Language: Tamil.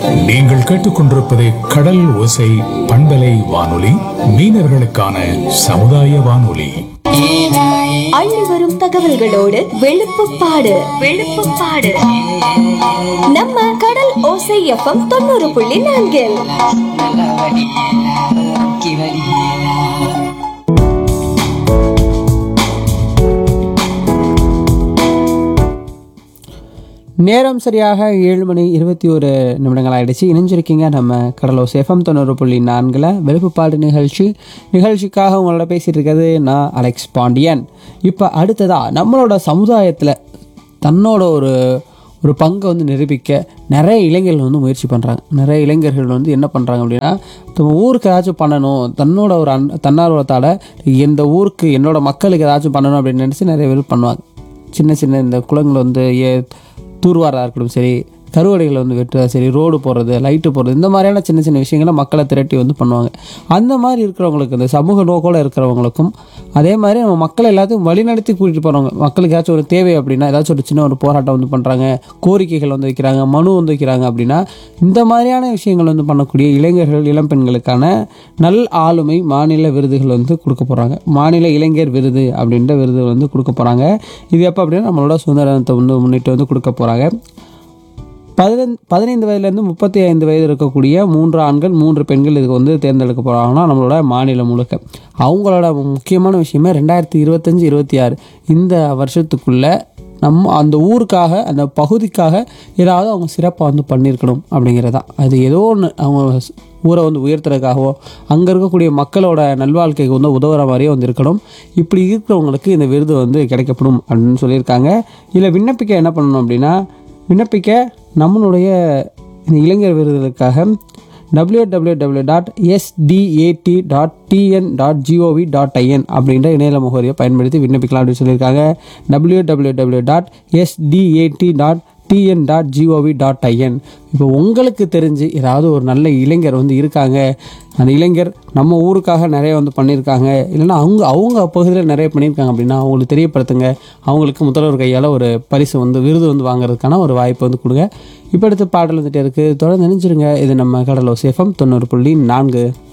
நீங்கள் கேட்டுக்கொண்டிருப்பது கடல் ஓசை பண்பலை வானொலி மீனவர்களுக்கான சமுதாய வானொலி அள்ளி வரும் தகவல்களோடு வெளுப்புப்பாடு வெளுப்புப்பாடு நம்ம கடல் ஓசை எஃப்எம் தொண்ணூறு புள்ளி நான்கில் நேரம் சரியாக ஏழு மணி இருபத்தி ஒரு நிமிடங்கள் ஆயிடுச்சு இணைஞ்சிருக்கீங்க நம்ம கடலூர் சேஃபம் தொண்ணூறு புள்ளி நான்கில் வெளுப்புப்பாடு நிகழ்ச்சி நிகழ்ச்சிக்காக உங்களோட பேசிட்டு இருக்கிறது நான் அலெக்ஸ் பாண்டியன் இப்போ அடுத்ததா நம்மளோட சமுதாயத்தில் தன்னோட ஒரு ஒரு பங்கை வந்து நிரூபிக்க நிறைய இளைஞர்கள் வந்து முயற்சி பண்ணுறாங்க நிறைய இளைஞர்கள் வந்து என்ன பண்ணுறாங்க அப்படின்னா நம்ம ஊருக்கு ஏதாச்சும் பண்ணணும் தன்னோட ஒரு அன் தன்னார்வத்தால் இந்த ஊருக்கு என்னோட மக்களுக்கு ஏதாச்சும் பண்ணணும் அப்படின்னு நினச்சி நிறைய பேர் பண்ணுவாங்க சின்ன சின்ன இந்த குளங்கள் வந்து ஏ தூர்வாரா இருக்கட்டும் சரி கருவடைகளை வந்து வெட்டுறதா சரி ரோடு போடுறது லைட்டு போடுறது இந்த மாதிரியான சின்ன சின்ன விஷயங்களை மக்களை திரட்டி வந்து பண்ணுவாங்க அந்த மாதிரி இருக்கிறவங்களுக்கு இந்த சமூக நோக்கோட இருக்கிறவங்களுக்கும் அதே மாதிரி நம்ம மக்களை எல்லாத்தையும் வழிநடத்தி கூட்டிகிட்டு போகிறவங்க மக்களுக்கு ஏதாச்சும் ஒரு தேவை அப்படின்னா ஏதாச்சும் ஒரு சின்ன ஒரு போராட்டம் வந்து பண்ணுறாங்க கோரிக்கைகள் வந்து வைக்கிறாங்க மனு வந்து வைக்கிறாங்க அப்படின்னா இந்த மாதிரியான விஷயங்கள் வந்து பண்ணக்கூடிய இளைஞர்கள் இளம் பெண்களுக்கான நல் ஆளுமை மாநில விருதுகள் வந்து கொடுக்க போகிறாங்க மாநில இளைஞர் விருது அப்படின்ற விருது வந்து கொடுக்க போகிறாங்க இது எப்போ அப்படின்னா நம்மளோட சுதந்திரத்தை வந்து முன்னிட்டு வந்து கொடுக்க போகிறாங்க பதினைந்து பதினைந்து வயதுலேருந்து முப்பத்தி ஐந்து வயது இருக்கக்கூடிய மூன்று ஆண்கள் மூன்று பெண்கள் இதுக்கு வந்து தேர்ந்தெடுக்க போகிறாங்கன்னா நம்மளோட மாநிலம் முழுக்க அவங்களோட முக்கியமான விஷயமே ரெண்டாயிரத்தி இருபத்தஞ்சி இருபத்தி ஆறு இந்த வருஷத்துக்குள்ளே நம்ம அந்த ஊருக்காக அந்த பகுதிக்காக ஏதாவது அவங்க சிறப்பாக வந்து பண்ணியிருக்கணும் அப்படிங்கிறது தான் அது ஏதோ ஒன்று அவங்க ஸ்- ஊரை வந்து உயர்த்துறதுக்காகவோ அங்கே இருக்கக்கூடிய மக்களோட நல்வாழ்க்கைக்கு வந்து உதவுற மாதிரியே வந்து இருக்கணும் இப்படி இருக்கிறவங்களுக்கு இந்த விருது வந்து கிடைக்கப்படும் அப்படின்னு சொல்லியிருக்காங்க இதில் விண்ணப்பிக்க என்ன பண்ணணும் அப்படின்னா விண்ணப்பிக்க நம்மளுடைய இந்த இளைஞர் விருதுகளுக்காக W W W dot SDAT dot TN dot gov dot in அப்படின்ற இணையதள முகவரியை பயன்படுத்தி விண்ணப்பிக்கலாம் அப்படின்னு சொல்லியிருக்காங்க W W W dot SDAT dot TN dot gov dot in இப்போ உங்களுக்கு தெரிஞ்சு ஏதாவது ஒரு நல்ல இளைஞர் வந்து இருக்காங்க அந்த இளைஞர் நம்ம ஊருக்காக நிறைய வந்து பண்ணியிருக்காங்க இல்லைன்னா அவங்க அவங்க பகுதியில் நிறைய பண்ணியிருக்காங்க அப்படின்னா அவங்களுக்கு தெரியப்படுத்துங்க அவங்களுக்கு முதல்வர் கையால் ஒரு பரிசு வந்து விருது வந்து வாங்குறதுக்கான ஒரு வாய்ப்பு வந்து கொடுங்க இப்போ அடுத்து பாடல் வந்துட்டே இருக்குது தொடர்ந்து நினைச்சிருங்க இது நம்ம கடலோ சேஃபம் தொண்ணூறு புள்ளி நான்கு